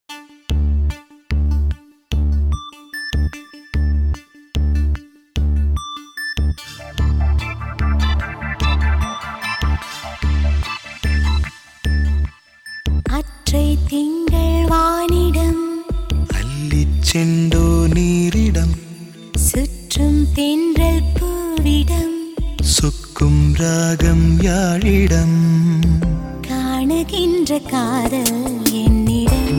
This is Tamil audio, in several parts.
அற்றை திங்கள் வானிடம் அள்ளிச் செண்டோ நீரிடம் சுற்றும் தென்றல் பூவிடம் சொக்கும் ராகம் யாழிடம் காணுகின்ற காதல் என்னிடம்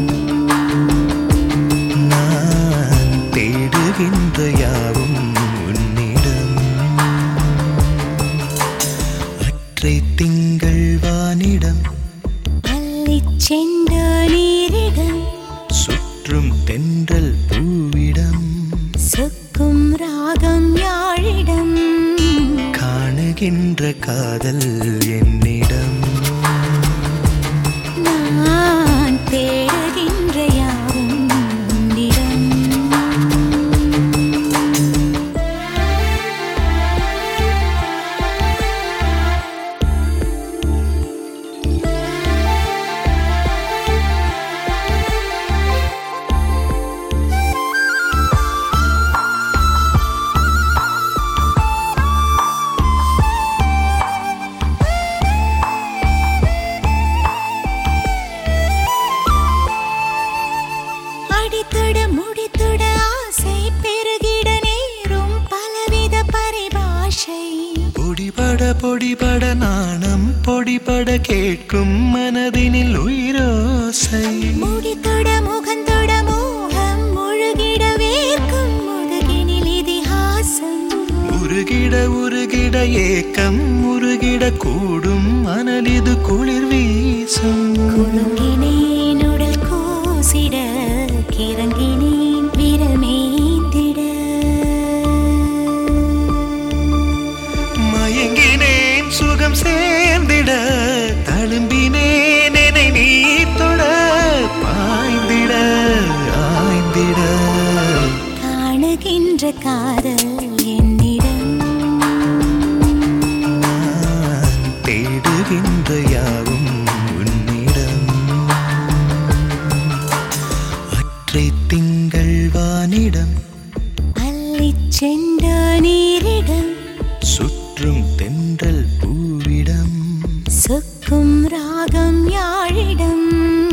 நான் தேடுகின்ற யாவும் உன்னிடம் அற்றை திங்கள் வானிடம் அள்ளிச் செண்டோ நீரிடம் சுற்றும் தென்றல் பூவிடம் சொக்கும் ராகம் யாழிடம் காணுகின்ற காதல் என்னிடம் நான் தேடுகின்ற யாவும் உன்னிடம் அடித்தொட முடித்தொட ஆசை பெருகிட நேரும் பலவித பரிபாஷை பொடிபட பொடிபட நாணம் பொடிபட கேட்கும் மனதினில் உயிரோசை முடித்தொட முகந்தொட மோகம் முழுகிட வேர்க்கும் முதுகினில் இதிகாசம் உருகிட உருகிட ஏக்கம் உருகிட கூடும் மணலிது குளிர் வீசும் குலுங்கினேன் உடல் கூசிட கிறங்கினேன் விரல் மேந்திட மயங்கினேன் சுகம் சேர்ந்திட தழும்பினேன் என்னை நீ தொட பாய்ந்திட ஆய்ந்திட காணுகின்ற காதல் என்னிடம் நான் தேடுகின்ற யாவும் உன்னிடம் அற்றை திங்கள் வானிடம் அள்ளிச் சென்ற நீரிடம் சுற்றும் தென்றல் பூவிடம் சொக்கும் ராகம் யாழிடம்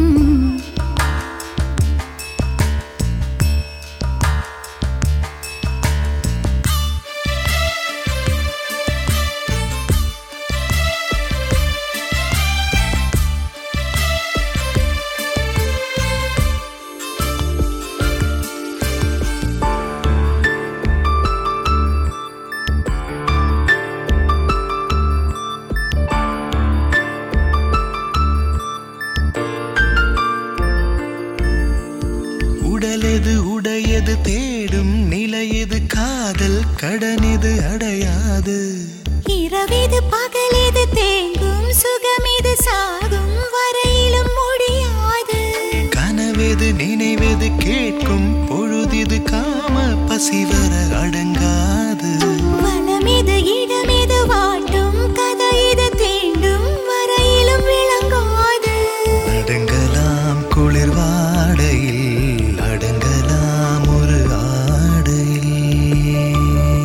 உடலெது உடையது தேடும் நிலையது காதல் கடனிது அடையாது இரவிது பகலிது தேங்கும் சுகமிது சாகும் வரையிலும் முடியாது கனவெது நினைவெது கேட்கும் பொழுதிது காம பசிவர அடங்காது வனமிது இடமிது வாட்டும் கதை இது தீண்டும் வரையிலும் விளங்காது அடங்கலாம் குளிர் வாடையில் அடங்கலாம் ஒரு ஆடையில்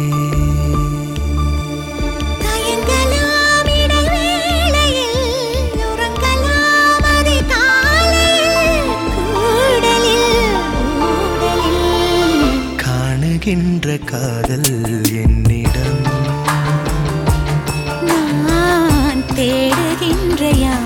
தயங்கலாம் இடைவேளையில் உறங்கலாம் அதிகாலையில் கூடலில் ஊடலில் காணுகின்ற காதல் என்னிடம் நான் தேடுகின்ற யாவும்